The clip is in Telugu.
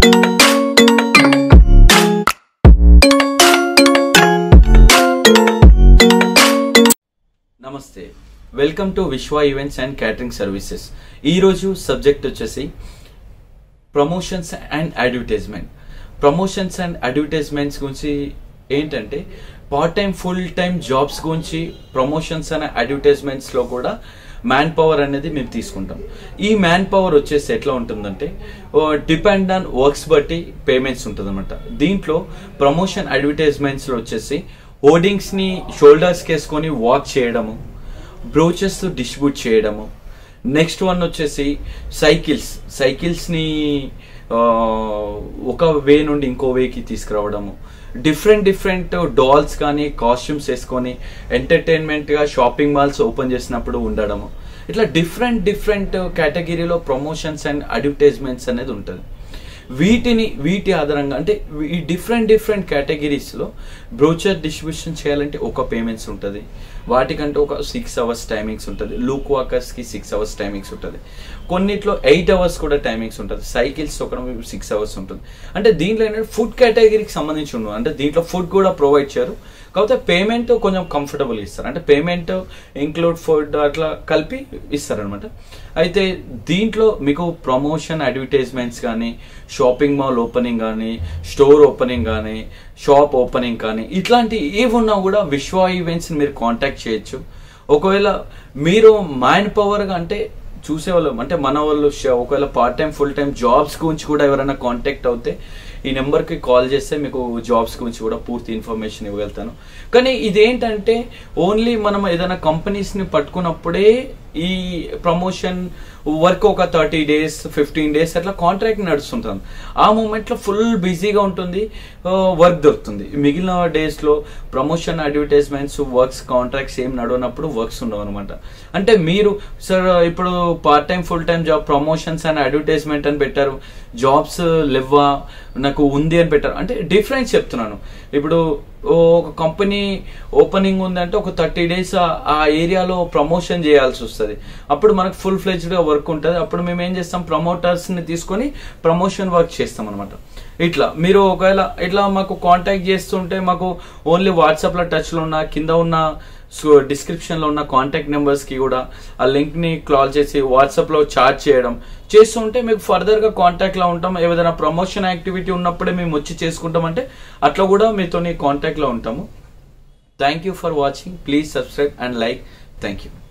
నమస్తే welcome to Vishwa events and catering services ఈరోజు సబ్జెక్ట్ వచ్చేసి promotions and advertisement promotions and advertisements గురించి ఏంటంటే part time full time jobs గురించి ప్రమోషన్స్ అండ్ అడ్వర్టైజ్మెంట్స్లో కూడా మ్యాన్ పవర్ అనేది మేము తీసుకుంటాం ఈ మ్యాన్ పవర్ వచ్చేసి ఎట్లా ఉంటుందంటే డిపెండ్ ఆన్ వర్క్స్ బట్టి పేమెంట్స్ ఉంటుంది అనమాట దీంట్లో ప్రమోషన్ అడ్వర్టైజ్మెంట్స్లో వచ్చేసి హోర్డింగ్స్ని షోల్డర్స్కి వేసుకొని వాక్ చేయడము బ్రోచెస్ డిస్ట్రిబ్యూట్ చేయడము నెక్స్ట్ వన్ వచ్చేసి సైకిల్స్ సైకిల్స్ని ఒక వే నుండి ఇంకో వేకి తీసుకురావడము డిఫరెంట్ డిఫరెంట్ డాల్స్ కానీ కాస్ట్యూమ్స్ వేసుకొని ఎంటర్టైన్మెంట్గా షాపింగ్ మాల్స్ ఓపెన్ చేసినప్పుడు ఉండడము ఇట్లా డిఫరెంట్ డిఫరెంట్ కేటగిరీలో ప్రమోషన్స్ అండ్ అడ్వర్టైజ్మెంట్స్ అనేది ఉంటుంది వీటిని వీటి ఆధారంగా అంటే ఈ డిఫరెంట్ డిఫరెంట్ కేటగిరీస్లో బ్రోచర్ డిస్ట్రిబ్యూషన్ చేయాలంటే ఒక పేమెంట్స్ ఉంటుంది వాటికంటే ఒక సిక్స్ అవర్స్ టైమింగ్స్ ఉంటుంది లూక్ వాకర్స్కి సిక్స్ అవర్స్ టైమింగ్స్ ఉంటుంది కొన్నిట్లో ఎయిట్ అవర్స్ కూడా టైమింగ్స్ ఉంటుంది సైకిల్స్ ఒక సిక్స్ అవర్స్ ఉంటుంది అంటే దీంట్లో ఏంటంటే ఫుడ్ కేటగిరీకి సంబంధించి ఉండదు అంటే దీంట్లో ఫుడ్ కూడా ప్రొవైడ్ చేయరు కాకపోతే పేమెంట్ కొంచెం కంఫర్టబుల్ ఇస్తారు అంటే పేమెంట్ ఇంక్లూడ్ ఫుడ్ అట్లా కలిపి ఇస్తారనమాట అయితే దీంట్లో మీకు ప్రమోషన్ అడ్వర్టైజ్మెంట్స్ కానీ షాపింగ్ మాల్ ఓపెనింగ్ కానీ స్టోర్ ఓపెనింగ్ కానీ షాప్ ఓపెనింగ్ కానీ ఇట్లాంటి ఏమున్నా కూడా విశ్వ ఈవెంట్స్ని మీరు కాంటాక్ట్ చేయొచ్చు ఒకవేళ మీరు మ్యాన్ పవర్గా అంటే చూసేవాళ్ళం అంటే మన వాళ్ళు ఒకవేళ part time full time jobs గురించి కూడా ఎవరైనా కాంటాక్ట్ అవుతే ఈ నెంబర్కి కాల్ చేస్తే మీకు జాబ్స్ గురించి కూడా పూర్తి ఇన్ఫర్మేషన్ ఇవ్వగలుగుతాను కానీ ఇదేంటంటే ఓన్లీ మనం ఏదైనా కంపెనీస్ని పట్టుకున్నప్పుడే ఈ ప్రమోషన్ వర్క్ ఒక థర్టీ డేస్ ఫిఫ్టీన్ డేస్ అట్లా కాంట్రాక్ట్ నడుస్తుంటుంది ఆ మూమెంట్లో ఫుల్ బిజీగా ఉంటుంది వర్క్ దొరుకుతుంది మిగిలిన డేస్లో ప్రమోషన్ అడ్వర్టైజ్మెంట్స్ వర్క్స్ కాంట్రాక్ట్స్ ఏం నడవనప్పుడు వర్క్స్ ఉండవు అనమాట అంటే మీరు సార్ ఇప్పుడు part time full time job promotions and advertisement అని పెట్టారు జాబ్స్ లేవా నాకు ఉంది అని పెట్టారు అంటే డిఫరెన్స్ చెప్తున్నాను ఇప్పుడు ఒక కంపెనీ ఓపెనింగ్ ఉందంటే ఒక థర్టీ డేస్ ఆ ఏరియాలో ప్రమోషన్ చేయాల్సి వస్తుంది అప్పుడు మనకు ఫుల్ ఫ్లెజ్డ్గా వర్క్ ఉంటుంది అప్పుడు మేము ఏం చేస్తాం ప్రమోటర్స్ని తీసుకొని ప్రమోషన్ వర్క్ చేస్తాం అనమాట ఇట్లా మీరు ఒకవేళ ఇట్లా మాకు కాంటాక్ట్ చేస్తుంటే మాకు ఓన్లీ వాట్సాప్లో టచ్లో ఉన్న కింద ఉన్న సో డిస్క్రిప్షన్లో ఉన్న కాంటాక్ట్ నెంబర్స్కి కూడా ఆ లింక్ని కాల్ చేసి వాట్సాప్లో చార్జ్ చేయడం చేస్తుంటే మీకు ఫర్దర్గా కాంటాక్ట్లో ఉంటాం ఏదైనా ప్రమోషన్ యాక్టివిటీ ఉన్నప్పుడే మేము వచ్చి చేసుకుంటాం అంటే అట్లా కూడా మీతో కాంటాక్ట్లో ఉంటాము thank you for watching please subscribe and like thank you